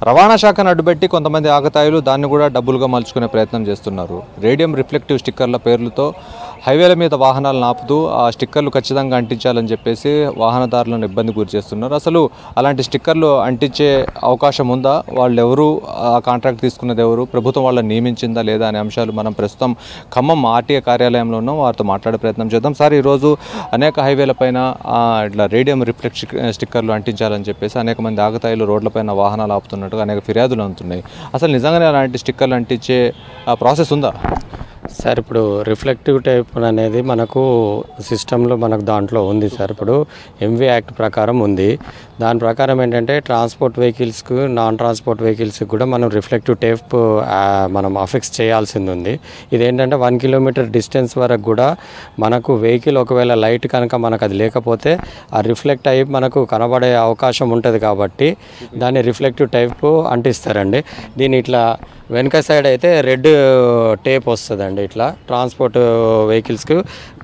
రవాణా శాఖను అడ్డుపెట్టి కొంతమంది ఆకతాయిలు దాన్ని కూడా డబ్బులుగా మలుచుకునే ప్రయత్నం చేస్తున్నారు రేడియం రిఫ్లెక్టివ్ స్టిక్కర్ల పేర్లతో హైవేల మీద వాహనాలను ఆపుతూ ఆ స్టిక్కర్లు ఖచ్చితంగా అంటించాలని చెప్పేసి వాహనదారులను ఇబ్బంది గురి చేస్తున్నారు అసలు అలాంటి స్టిక్కర్లు అంటించే అవకాశం ఉందా వాళ్ళు ఎవరు ఆ కాంట్రాక్ట్ తీసుకున్నది ఎవరు ప్రభుత్వం వాళ్ళని నియమించిందా లేదా అనే అంశాలు మనం ప్రస్తుతం ఖమ్మం ఆర్టీఏ కార్యాలయంలో ఉన్నాం వారితో మాట్లాడే ప్రయత్నం చేద్దాం సార్ ఈరోజు అనేక హైవేల పైన ఆ, ఇట్లా రేడియం రిఫ్లెక్ట్ స్టిక్- స్టిక్కర్లు అంటించాలని చెప్పేసి అనేక మంది ఆకతాయిలు రోడ్లపైన వాహనాలు ఆపుతున్నట్టుగా అనేక ఫిర్యాదులు అందుతున్నాయి అసలు నిజంగానే అలాంటి స్టిక్కర్లు అంటించే ఆ, ప్రాసెస్ ఉందా సార్ ఇప్పుడు రిఫ్లెక్టివ్ టైప్ అనేది మనకు సిస్టంలో మనకు దాంట్లో ఉంది సార్ ఇప్పుడు ఎంవి యాక్ట్ ప్రకారం ఉంది దాని ప్రకారం ఏంటంటే ట్రాన్స్పోర్ట్ వెహికల్స్కి నాన్ ట్రాన్స్పోర్ట్ వెహికల్స్కి కూడా మనం రిఫ్లెక్టివ్ టేప్ ఆ, మనం అఫిక్స్ చేయాల్సింది ఉంది ఇదేంటంటే వన్ కిలోమీటర్ డిస్టెన్స్ వరకు కూడా మనకు వెహికల్ ఒకవేళ లైట్ కనుక మనకు అది లేకపోతే ఆ రిఫ్లెక్ట్ అయ్యి మనకు కనబడే అవకాశం ఉంటుంది కాబట్టి దాన్ని రిఫ్లెక్టివ్ టైప్ అంటిస్తారండి దీన్ని ఇట్లా వెనక సైడ్ అయితే రెడ్ టేప్ వస్తుందండి ఇట్లా ట్రాన్స్పోర్ట్ వెహికల్స్కి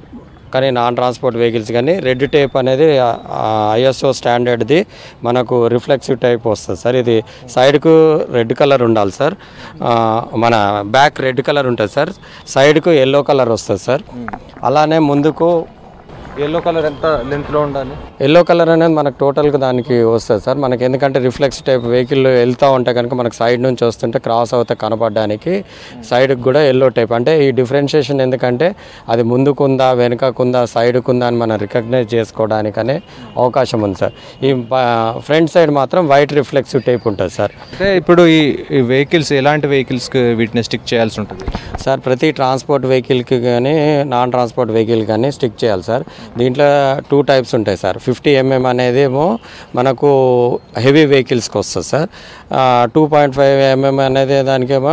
కానీ నాన్ ట్రాన్స్పోర్ట్ వెహికల్స్ కానీ రెడ్ టేప్ అనేది ఐఎస్ఓ స్టాండర్డ్ది మనకు రిఫ్లెక్సివ్ టైప్ వస్తుంది సార్ ఇది సైడ్కు రెడ్ కలర్ ఉండాలి సార్ ఆ, మన బ్యాక్ రెడ్ కలర్ ఉంటుంది సార్ సైడ్కు ఎల్లో కలర్ వస్తుంది సార్ అలానే ముందుకు ఎల్లో కలర్ ఎంత లెంత్లో ఉండాలి ఎల్లో కలర్ అనేది మనకు టోటల్గా దానికి వస్తుంది సార్ మనకి ఎందుకంటే రిఫ్లెక్స్ టైప్ వెహికల్ వెళ్తూ ఉంటే కనుక మనకు సైడ్ నుంచి వస్తుంటే క్రాస్ అవుతే కనపడడానికి సైడ్కి కూడా ఎల్లో టైప్ అంటే ఈ డిఫరెన్షియేషన్ ఎందుకంటే అది ముందుకుందా వెనుకకుందా సైడ్కుందా అని మనం రికగ్నైజ్ చేసుకోవడానికనే అవకాశం ఉంది సార్ ఈ ఫ్రంట్ సైడ్ మాత్రం వైట్ రిఫ్లెక్సివ్ టైప్ ఉంటుంది సార్ అంటే ఇప్పుడు ఈ ఈ వెహికల్స్ ఎలాంటి వెహికల్స్కి వీటిని స్టిక్ చేయాల్సి ఉంటుంది సార్ ప్రతి ట్రాన్స్పోర్ట్ వెహికల్కి కానీ నాన్ ట్రాన్స్పోర్ట్ వెహికల్ కానీ స్టిక్ చేయాలి సార్ దీంట్లో టూ టైప్స్ ఉంటాయి సార్ ఫిఫ్టీ ఎంఎం అనేది ఏమో మనకు హెవీ వెహికల్స్కి వస్తుంది sir two point five mm అనేది దానికేమో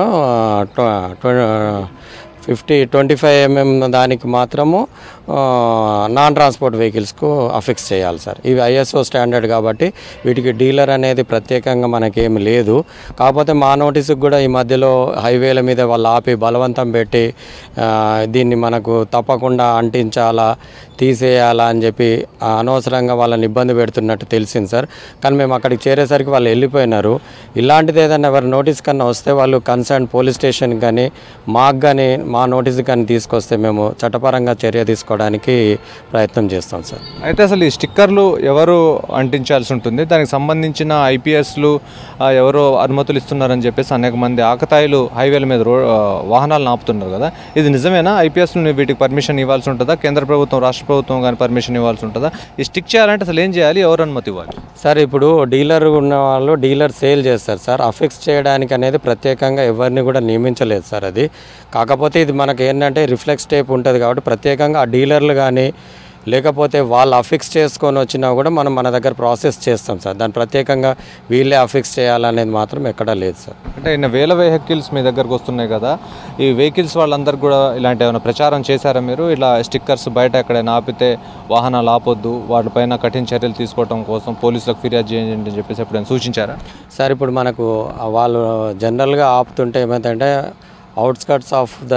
ఫిఫ్టీ ట్వంటీ ఫైవ్ ఎంఎం దానికి మాత్రము ఆ, నాన్ ట్రాన్స్పోర్ట్ వెహికల్స్కు అఫిక్స్ చేయాలి సార్ ఇవి ఐఎస్ఓ స్టాండర్డ్ కాబట్టి వీటికి డీలర్ అనేది ప్రత్యేకంగా మనకేమి లేదు కాకపోతే మా నోటీసుకు కూడా ఈ మధ్యలో హైవేల మీద వాళ్ళు ఆపి బలవంతం పెట్టి ఆ, దీన్ని మనకు తప్పకుండా అంటించాలా తీసేయాలా అని చెప్పి ఆ, అనవసరంగా వాళ్ళని ఇబ్బంది పెడుతున్నట్టు తెలిసింది సార్ కానీ మేము అక్కడికి చేరేసరికి వాళ్ళు వెళ్ళిపోయినారు ఇలాంటిది ఏదైనా ఎవరి నోటీస్ కన్నా వస్తే వాళ్ళు కన్సర్న్ పోలీస్ స్టేషన్ కానీ మాకు కానీ మా నోటీస్ కానీ తీసుకొస్తే మేము చట్టపరంగా చర్య తీసుకోవడానికి ప్రయత్నం చేస్తాం సార్ అయితే అసలు ఈ స్టిక్కర్లు ఎవరు అంటించాల్సి ఉంటుంది దానికి సంబంధించిన ఐపీఎస్లు ఎవరు అనుమతులు ఇస్తున్నారని చెప్పేసి అనేక మంది ఆకతాయిలు హైవేల మీద రో ఆ, వాహనాలను ఆపుతున్నారు కదా ఇది నిజమేనా ఐపీఎస్లు వీటికి పర్మిషన్ ఇవ్వాల్సి ఉంటుందా కేంద్ర ప్రభుత్వం రాష్ట్ర ప్రభుత్వం కానీ పర్మిషన్ ఇవ్వాల్సి ఉంటుందా ఈ స్టిక్ చేయాలంటే అసలు ఏం చేయాలి ఎవరు అనుమతి ఇవ్వాలి సార్ ఇప్పుడు డీలర్ ఉన్న వాళ్ళు డీలర్ సేల్ చేస్తారు సార్ అఫిక్స్ చేయడానికి అనేది ప్రత్యేకంగా ఎవరిని కూడా నియమించలేదు సార్ అది కాకపోతే ఇది మనకి ఏంటంటే రిఫ్లెక్స్ టేప్ ఉంటుంది కాబట్టి ప్రత్యేకంగా ఆ డీలర్లు కానీ లేకపోతే వాళ్ళు అఫిక్స్ చేసుకొని వచ్చినా కూడా మనం మన దగ్గర ప్రాసెస్ చేస్తాం సార్ దాన్ని ప్రత్యేకంగా వీళ్ళే అఫిక్స్ చేయాలనేది మాత్రం ఎక్కడా లేదు సార్ అంటే ఇన్ని వేల వెహికల్స్ మీ దగ్గరకు వస్తున్నాయి కదా ఈ వెహికల్స్ వాళ్ళందరికీ కూడా ఇలాంటి ఏమైనా ప్రచారం చేశారా మీరు ఇలా స్టిక్కర్స్ బయట ఎక్కడైనా ఆపితే వాహనాలు ఆపొద్దు వాటిపైన కఠిన చర్యలు తీసుకోవడం కోసం పోలీసులకు ఫిర్యాదు చేయండి అని చెప్పేసి ఎప్పుడైనా సూచించారా సార్ ఇప్పుడు మనకు వాళ్ళు జనరల్గా ఆపుతుంటే ఏమైందంటే అవుట్స్కట్స్ ఆఫ్ ద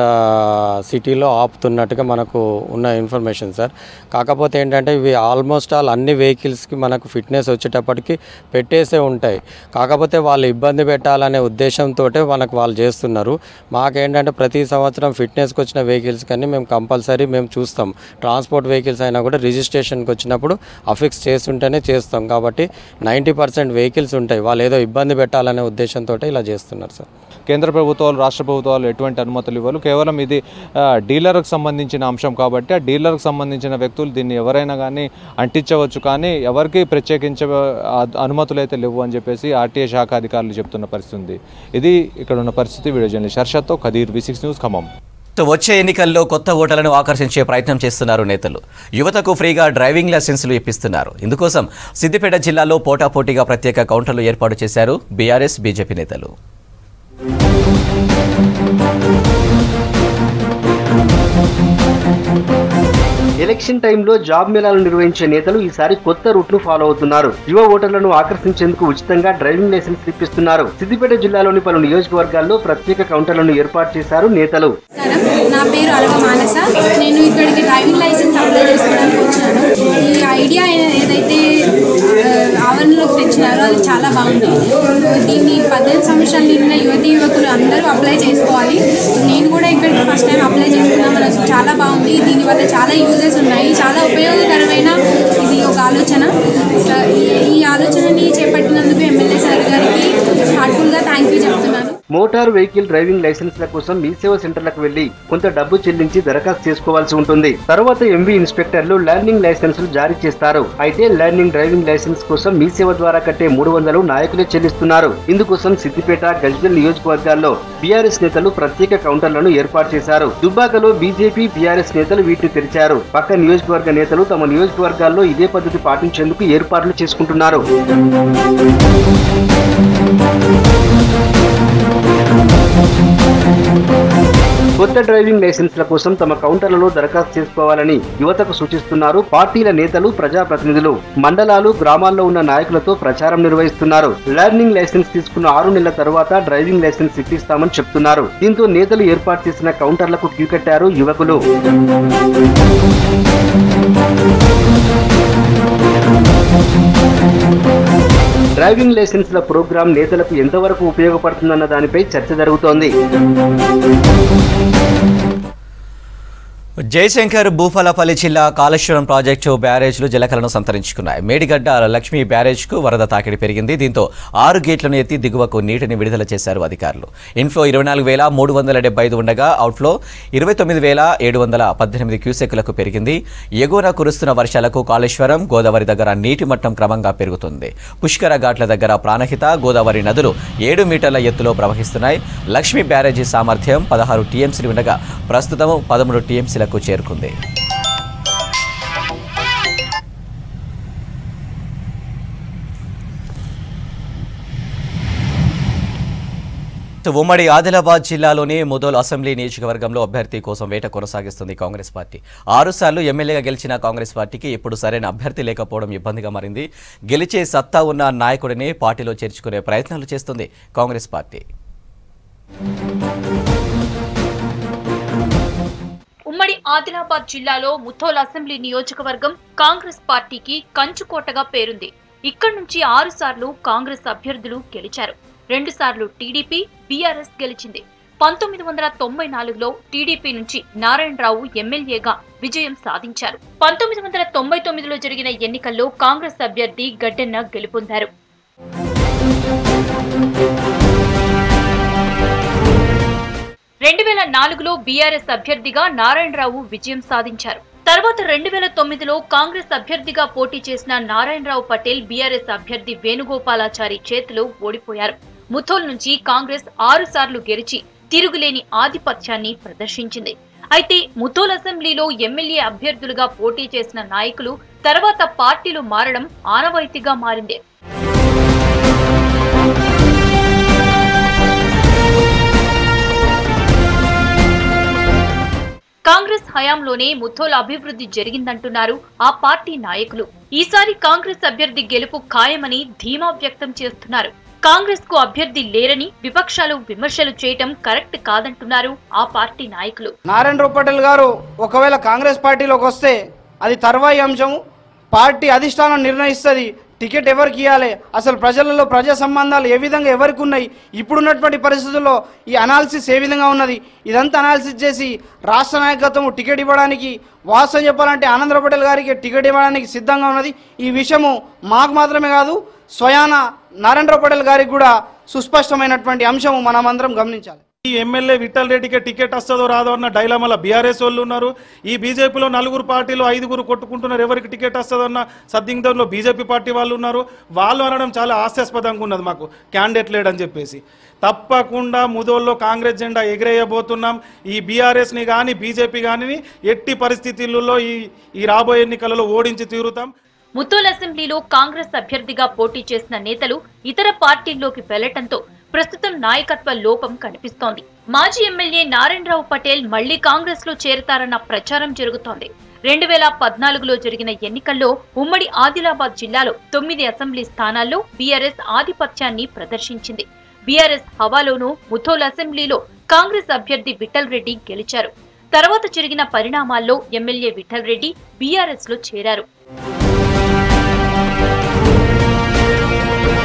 సిటీలో ఆపుతున్నట్టుగా మనకు ఉన్న ఇన్ఫర్మేషన్ సార్ కాకపోతే ఏంటంటే ఇవి ఆల్మోస్ట్ ఆల్ అన్ని వెహికల్స్కి మనకు ఫిట్నెస్ వచ్చేటప్పటికి పెట్టేసే ఉంటాయి కాకపోతే వాళ్ళు ఇబ్బంది పెట్టాలనే ఉద్దేశంతో మనకు వాళ్ళు చేస్తున్నారు మాకేంటంటే ప్రతి సంవత్సరం ఫిట్నెస్కి వచ్చిన వెహికల్స్ కానీ మేము కంపల్సరీ మేము చూస్తాం ట్రాన్స్పోర్ట్ వెహికల్స్ అయినా కూడా రిజిస్ట్రేషన్కి వచ్చినప్పుడు అఫిక్స్ చేస్తుంటేనే చేస్తాం కాబట్టి నైంటీ పర్సెంట్ వెహికల్స్ ఉంటాయి వాళ్ళు ఏదో ఇబ్బంది పెట్టాలనే ఉద్దేశంతో ఇలా చేస్తున్నారు సార్ కేంద్ర ప్రభుత్వాలు రాష్ట్ర ప్రభుత్వాలు ఎటువంటి అనుమతులు ఇవ్వరు కేవలం ఇది ఆ, డీలర్కు సంబంధించిన అంశం కాబట్టి ఆ డీలర్కు సంబంధించిన వ్యక్తులు దీన్ని ఎవరైనా కానీ అంటించవచ్చు కానీ ఎవరికి ప్రత్యేకించ ఆ, అనుమతులు అయితే లేవు అని చెప్పేసి ఆర్టీఏ శాఖ అధికారులు చెప్తున్న పరిస్థితి ఉంది ఇది ఇక్కడ ఉన్న పరిస్థితి వీడియో జర్నలిస్ట్ హర్షత్తో Khadeer V six News Khammam వచ్చే ఎన్నికల్లో కొత్త ఓటర్లను ఆకర్షించే ప్రయత్నం చేస్తున్నారు నేతలు యువతకు ఫ్రీగా డ్రైవింగ్ లైసెన్సులు ఇప్పిస్తున్నారు ఇందుకోసం సిద్దిపేట జిల్లాలో పోటాపోటీగా ప్రత్యేక కౌంటర్లు ఏర్పాటు చేశారు బీఆర్ఎస్ బీజేపీ నేతలు ఎలక్షన్ టైంలో జాబ్ మేళాలు నిర్వహించే నేతలు ఈసారి కొత్త రూట్ ను ఫాలో అవుతున్నారు యువ ఓటర్లను ఆకర్షించేందుకు ఉచితంగా డ్రైవింగ్ లైసెన్స్ ఇప్పిస్తున్నారు సిద్దిపేట జిల్లాలోని పలు నియోజకవర్గాల్లో ప్రత్యేక కౌంటర్లను ఏర్పాటు చేశారు నేతలు నా పేరు అలవ మానస నేను ఇక్కడికి డ్రైవింగ్ లైసెన్స్ అప్లై చేసుకోవడానికి వచ్చాను ఈ ఐడియా ఏ- ఏదైతే ఆ, ఆవరణలోకి తెచ్చారో ఇచ్చినారు అది చాలా బాగుంది దీన్ని పద్దెనిమిది సంవత్సరాలు నిండిన యువతి యువకులు అందరూ అప్లై చేసుకోవాలి నేను కూడా ఇక్కడికి ఫస్ట్ టైం అప్లై చేసుకున్నా మనకు చాలా బాగుంది దీనివల్ల చాలా యూజెస్ ఉన్నాయి చాలా ఉపయోగకరమైన ఇది ఒక ఆలోచన స- ఈ- ఈ ఆలోచనని చేపట్టినందుకు ఎమ్మెల్యే సార్ గారికి హార్ట్ఫుల్గా థ్యాంక్ యూ చెప్తున్నాను మోటార్ వెహికల్ డ్రైవింగ్ లైసెన్స్ల కోసం మీ సేవ సెంటర్లకు వెళ్లి కొంత డబ్బు చెల్లించి దరఖాస్తు చేసుకోవాల్సి ఉంటుంది తర్వాత ఎంవి ఇన్స్పెక్టర్లు లెర్నింగ్ లైసెన్సులు జారీ చేస్తారు అయితే లెర్నింగ్ డ్రైవింగ్ లైసెన్స్ కోసం మీ సేవ ద్వారా కట్టే మూడు వందలు నాయకులే చెల్లిస్తున్నారు ఇందుకోసం సిద్దిపేట గజ్వెల్ నియోజకవర్గాల్లో బీఆర్ఎస్ నేతలు ప్రత్యేక కౌంటర్లను ఏర్పాటు చేశారు దుబ్బాకలో బీజేపీ బీఆర్ఎస్ నేతలు వీటిని తెరిచారు పక్క నియోజకవర్గ నేతలు తమ నియోజకవర్గాల్లో ఇదే పద్ధతి పాటించేందుకు ఏర్పాట్లు చేసుకుంటున్నారు కొత్త డ్రైవింగ్ లైసెన్స్ల కోసం తమ కౌంటర్లలో దరఖాస్తు చేసుకోవాలని యువతకు సూచిస్తున్నారు పార్టీల నేతలు ప్రజాప్రతినిధులు మండలాలు గ్రామాల్లో ఉన్న నాయకులతో ప్రచారం నిర్వహిస్తున్నారు లెర్నింగ్ లైసెన్స్ తీసుకున్న ఆరు నెలల తర్వాత డ్రైవింగ్ లైసెన్స్ ఇప్పిస్తామని చెప్తున్నారు దీంతో నేతలు ఏర్పాటు చేసిన కౌంటర్లకు క్యూ కట్టారు యువకులు డ్రైవింగ్ లైసెన్స్ల ప్రోగ్రాం నేతలకు ఎంతవరకు ఉపయోగపడుతుందన్న దానిపై చర్చ జరుగుతోంది జయశంకర్ భూపాలపల్లి జిల్లా కాళేశ్వరం ప్రాజెక్టు బ్యారేజ్లు జలకలను సంతరించుకున్నాయి మేడిగడ్డ లక్ష్మీ బ్యారేజ్కు వరద తాకిడి పెరిగింది దీంతో ఆరు గేట్లను ఎత్తి దిగువకు నీటిని విడుదల చేశారు అధికారులు ఇన్ఫ్లో ఇరవై నాలుగు వేల మూడు వందల డెబ్బై ఐదు ఉండగా అవుట్ఫ్లో ఇరవై తొమ్మిది వేల ఏడు వందల పద్దెనిమిది క్యూసెక్కులకు పెరిగింది ఎగువన కురుస్తున్న వర్షాలకు కాళేశ్వరం గోదావరి దగ్గర నీటి మట్టం క్రమంగా పెరుగుతుంది పుష్కర ఘాట్ల దగ్గర ప్రాణహిత గోదావరి నదులు ఏడు మీటర్ల ఎత్తులో ప్రవహిస్తున్నాయి లక్ష్మీ బ్యారేజీ సామర్థ్యం పదహారు టీఎంసీలు ఉండగా ప్రస్తుతం పదమూడు టీఎంసీలకు చేరుకుంది ఉమ్మడి ఆదిలాబాద్ జిల్లాలోని ముదోల్ అసెంబ్లీ నియోజకవర్గంలో అభ్యర్థి కోసం వేట కొనసాగిస్తుంది కాంగ్రెస్ పార్టీ ఆరుసార్లు ఎమ్మెల్యేగా గెలిచిన కాంగ్రెస్ పార్టీకి ఇప్పుడు సరైన అభ్యర్థి లేకపోవడం ఇబ్బందిగా మారింది గెలిచే సత్తా ఉన్న నాయకుడిని పార్టీలో చేర్చుకునే ప్రయత్నాలు చేస్తుంది కాంగ్రెస్ పార్టీ ఉమ్మడి ఆదిలాబాద్ జిల్లాలో ముథోల్ అసెంబ్లీ నియోజకవర్గం కాంగ్రెస్ పార్టీకి కంచుకోటగా పేరుంది ఇక్కడి నుంచి ఆరు సార్లు కాంగ్రెస్ అభ్యర్థులు గెలిచారు రెండు సార్లు టీడీపీ బీఆర్ఎస్ గెలిచింది పంతొమ్మిది వందల తొంభై నాలుగులో టీడీపీ నుంచి నారాయణరావు ఎమ్మెల్యేగా విజయం సాధించారు పంతొమ్మిది వందల తొంభై తొమ్మిదిలో జరిగిన ఎన్నికల్లో కాంగ్రెస్ అభ్యర్థి గడ్డెన్న గెలుపొందారు రెండు వేల నాలుగులో బీఆర్ఎస్ అభ్యర్థిగా నారాయణరావు విజయం సాధించారు తర్వాత రెండు వేల తొమ్మిదిలో కాంగ్రెస్ అభ్యర్థిగా పోటీ చేసిన నారాయణరావు పటేల్ బీఆర్ఎస్ అభ్యర్థి వేణుగోపాలాచారి చేతిలో ఓడిపోయారు ముథోల్ నుంచి కాంగ్రెస్ ఆరు సార్లు గెలిచి తిరుగులేని ఆధిపత్యాన్ని ప్రదర్శించింది అయితే ముథోల్ అసెంబ్లీలో ఎమ్మెల్యే అభ్యర్థులుగా పోటీ చేసిన నాయకులు తర్వాత పార్టీలు మారడం ఆనవాయితీగా మారింది కాంగ్రెస్ హయాంలోనే ముథోల్ అభివృద్ధి జరిగిందంటున్నారు ఆ పార్టీ నాయకులు ఈసారి కాంగ్రెస్ అభ్యర్థి గెలుపు ఖాయమని ధీమా వ్యక్తం చేస్తున్నారు కాంగ్రెస్ కు అభ్యర్థి లేరని విపక్షాలు విమర్శలు చేయటం కరెక్ట్ కాదంటున్నారు ఆ పార్టీ నాయకులు నారాయణరావు పటేల్ గారు ఒకవేళ కాంగ్రెస్ పార్టీలోకి వస్తే అది తర్వాయి అంశం పార్టీ అధిష్టానం నిర్ణయిస్తుంది టికెట్ ఎవరికి ఇవ్వాలి అసలు ప్రజలలో ప్రజా సంబంధాలు ఏ విధంగా ఎవరికి ఉన్నాయి ఇప్పుడున్నటువంటి పరిస్థితుల్లో ఈ అనాలిసిస్ ఏ విధంగా ఉన్నది ఇదంతా అనాలిసిస్ చేసి రాష్ట్ర నాయకత్వం టికెట్ ఇవ్వడానికి వాస్తవం చెప్పాలంటే ఆనందరావు పటేల్ గారికి టికెట్ ఇవ్వడానికి సిద్ధంగా ఉన్నది ఈ విషయము మాకు మాత్రమే కాదు స్వయాన నారాయణరావు పటేల్ గారికి కూడా సుస్పష్టమైనటువంటి అంశము మనమందరం గమనించాలి ఈ ఎమ్మెల్యే విఠల్ రెడ్డికి టికెట్ వస్తుందో రాదో అన్న డైలామాల బీఆర్ఎస్ వాళ్ళు ఉన్నారు ఈ బీజేపీలో నలుగురు పార్టీలు ఐదుగురు కొట్టుకుంటున్నారు ఎవరికి టికెట్ వస్తుందన్న సద్దిగ్ధంలో బీజేపీ పార్టీ వాళ్ళు ఉన్నారు వాళ్ళు అనడం చాలా హాస్యాస్పదంగా ఉన్నది మాకు క్యాండిడేట్ లేడని చెప్పేసి తప్పకుండా ముదోల్లో కాంగ్రెస్ జెండా ఎగిరేయబోతున్నాం ఈ బీఆర్ఎస్ని కానీ బీజేపీ కానీ ఎట్టి పరిస్థితులలో ఈ ఈ రాబోయే ఎన్నికలలో ఓడించి తీరుతాం ముత్తోల్ అసెంబ్లీలో కాంగ్రెస్ అభ్యర్థిగా పోటీ చేసిన నేతలు ఇతర పార్టీల్లోకి వెళ్లటంతో ప్రస్తుతం నాయకత్వ లోపం కనిపిస్తోంది మాజీ ఎమ్మెల్యే నారాయణరావు పటేల్ మళ్లీ కాంగ్రెస్ లో చేరతారన్న ప్రచారం జరుగుతోంది రెండు వేల పద్నాలుగులో జరిగిన ఎన్నికల్లో ఉమ్మడి ఆదిలాబాద్ జిల్లాలో తొమ్మిది అసెంబ్లీ స్థానాల్లో బీఆర్ఎస్ ఆధిపత్యాన్ని ప్రదర్శించింది బీఆర్ఎస్ హవాలోనూ ముథోల్ అసెంబ్లీలో కాంగ్రెస్ అభ్యర్థి విఠల్ రెడ్డి గెలిచారు తర్వాత జరిగిన పరిణామాల్లో ఎమ్మెల్యే విఠల్ రెడ్డి బీఆర్ఎస్ లో చేరారు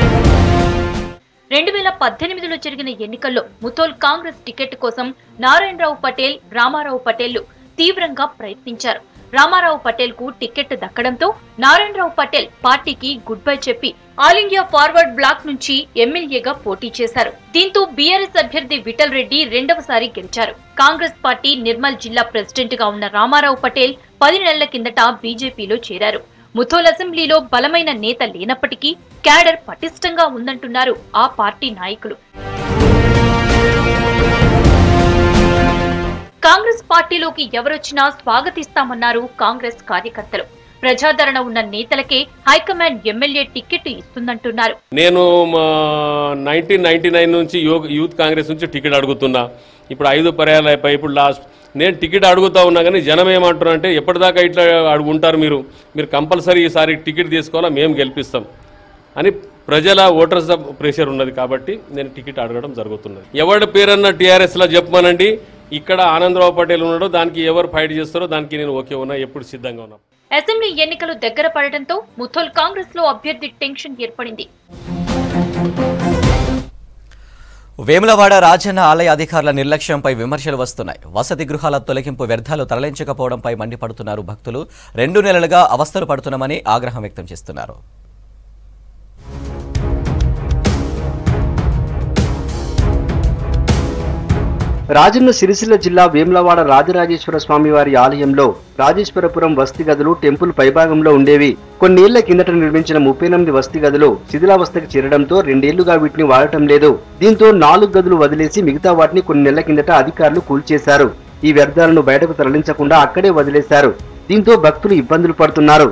రెండు వేల పద్దెనిమిదిలో జరిగిన ఎన్నికల్లో ముథోల్ కాంగ్రెస్ టికెట్ కోసం నారాయణరావు పటేల్ రామారావు పటేళ్లు తీవ్రంగా ప్రయత్నించారు రామారావు పటేల్ కు టికెట్ దక్కడంతో నారాయణరావు పటేల్ పార్టీకి గుడ్ బై చెప్పి ఆల్ ఇండియా ఫార్వర్డ్ బ్లాక్ నుంచి ఎమ్మెల్యేగా పోటీ చేశారు దీంతో బీఆర్ఎస్ అభ్యర్థి విఠల్ రెడ్డి రెండవసారి గెలిచారు కాంగ్రెస్ పార్టీ నిర్మల్ జిల్లా ప్రెసిడెంట్ గా ఉన్న రామారావు పటేల్ పది నెలల కిందట బీజేపీలో చేరారు ముథోల్ అసెంబ్లీలో బలమైన నేత లేనప్పటికీ క్యాడర్ పటిష్టంగా ఉందంటున్నారు ఆ పార్టీ నాయకులు కాంగ్రెస్ పార్టీలోకి ఎవరొచ్చినా స్వాగతిస్తామన్నారు కాంగ్రెస్ కార్యకర్తలు ప్రజాదరణ ఉన్న నేతలకే హైకమాండ్ ఎమ్మెల్యే టికెట్ ఇస్తుందంటున్నారు నేను నైన్టీన్ నైన్టీ నైన్ నుంచి యోగ యూత్ కాంగ్రెస్ నుంచి టికెట్ అడుగుతున్నా ఇప్పుడు ఐదు పర్యాలు అయిపోయి ఇప్పుడు లాస్ట్ నేను టికెట్ అడుగుతా ఉన్నా కానీ జనం ఏమంటున్నారు అంటే ఎప్పటిదాకా ఇట్లా అడుగుంటారు మీరు మీరు కంపల్సరీ ఈసారి టికెట్ తీసుకోవాలా మేము గెలిపిస్తాం అని ప్రజల ఓటర్స్ ప్రెషర్ ఉన్నది కాబట్టి నేను టికెట్ అడగడం జరుగుతున్నది ఎవరి పేరన్నా టీఆర్ఎస్లో చెప్పమనండి ఇక్కడ ఆనందరావు పటేల్ ఉన్నాడో దానికి ఎవరు ఫైట్ చేస్తారో దానికి నేను ఓకే ఉన్నా ఎప్పుడు సిద్ధంగా ఉన్నా అసెంబ్లీ ఎన్నికలు దగ్గర పడటంతో ముథోల్ కాంగ్రెస్ లో అభ్యర్థి టెన్షన్ ఏర్పడింది వేములవాడ రాజన్న ఆలయ అధికారుల నిర్లక్ష్యంపై విమర్శలు వస్తున్నాయి వసతి గృహాల తొలగింపు వ్యర్థాలు తరలించకపోవడంపై మండిపడుతున్నారు భక్తులు రెండు నెలలుగా అవస్థలు పడుతున్నామని ఆగ్రహం వ్యక్తం చేస్తున్నారు రాజన్న సిరిసిల్ల జిల్లా వేములవాడ రాజరాజేశ్వర స్వామి వారి ఆలయంలో రాజేశ్వరపురం వసతి గదులు టెంపుల్ పైభాగంలో ఉండేవి కొన్నేళ్ల కిందట నిర్మించిన ముప్పై ఎనిమిది వసతి గదులు శిథిలావస్థకు చేరడంతో రెండేళ్లుగా వీటిని వాడటం లేదు దీంతో నాలుగు గదులు వదిలేసి మిగతా వాటిని కొన్ని నెలల కిందట అధికారులు కూల్చేశారు ఈ వ్యర్థాలను బయటకు తరలించకుండా అక్కడే వదిలేశారు దీంతో భక్తులు ఇబ్బందులు పడుతున్నారు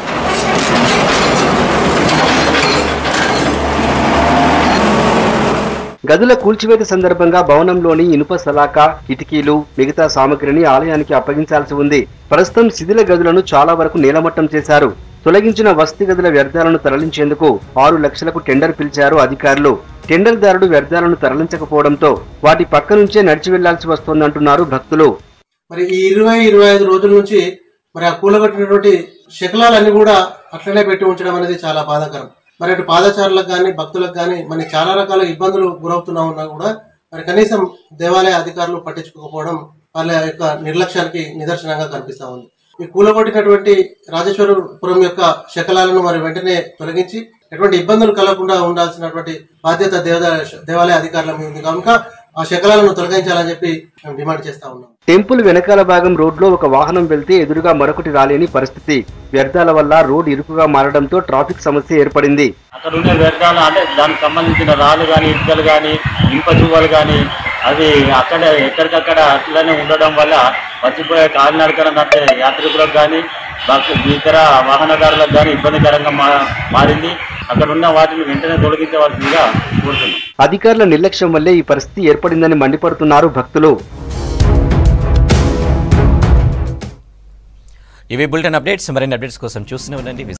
గదుల కూల్చివేత సందర్భంగా భవనంలోని ఇనుప సలాక కిటికీలు మిగతా సామగ్రిని ఆలయానికి అప్పగించాల్సి ఉంది ప్రస్తుతం శిథిల గదులను చాలా వరకు నీలమట్టం చేశారు తొలగించిన వసతి గదుల వ్యర్థాలను తరలించేందుకు ఆరు లక్షలకు టెండర్ పిలిచారు అధికారులు టెండర్దారుడు వ్యర్థాలను తరలించకపోవడంతో వాటి పక్క నుంచే నడిచి వెళ్లాల్సి వస్తోందంటున్నారు భక్తులు మరి ఈ ఇరవై ఇరవై ఐదు రోజుల నుంచి మరి ఆ కూలగొట్టినటువంటి శకలాలన్నీ కూడా అట్లనే పెట్టి ఉంచడం అనేది చాలా బాధాకరం మరి అటు పాదచారులకు కానీ భక్తులకు కానీ మరి చాలా రకాల ఇబ్బందులు గురవుతున్నా ఉన్నా కూడా మరి కనీసం దేవాలయ అధికారులు పట్టించుకోకపోవడం వాళ్ళ యొక్క నిర్లక్ష్యానికి నిదర్శనంగా కనిపిస్తా ఉంది ఈ కూలగొట్టినటువంటి రాజేశ్వరపురం యొక్క శకలాలను మరి వెంటనే తొలగించి ఎటువంటి ఇబ్బందులు కలగకుండా ఉండాల్సినటువంటి బాధ్యత దేవాలయ దేవాలయ అధికారుల మీద ఉంది కనుక ఆ శకలాలను తొలగించాలని చెప్పి మేము డిమాండ్ చేస్తా ఉన్నాం టెంపుల్ వెనకాల భాగం రోడ్లో ఒక వాహనం వెళ్తే ఎదురుగా మరొకటి రాలేని పరిస్థితి వ్యర్థాల వల్ల రోడ్ ఇరుకుగా మారడంతో ట్రాఫిక్ సమస్య ఏర్పడింది అక్కడ ఉండే వ్యర్థాలు అంటే దానికి సంబంధించిన రాళ్ళు కానీ ఇటుకలు కానీ ఇనుప చువ్వలు కానీ అది అక్కడ ఎక్కడికక్కడ అట్లనే ఉండడం వల్ల వచ్చిపోయే కాలినడకన నడిచే యాత్రికులకు కానీ భక్తు ఇతర వాహనదారులకు కానీ ఇబ్బందికరంగా మా మారింది అక్కడ ఉన్న వాటిని వెంటనే తొలగించవలసిందిగా కోరుతున్నాం అధికారుల నిర్లక్ష్యం వల్లే ఈ పరిస్థితి ఏర్పడిందని మండిపడుతున్నారు భక్తులు ఇవి బులెటిన్ అప్డేట్స్ మరిన్ని అప్డేట్స్ కోసం చూస్తూనే ఉండండి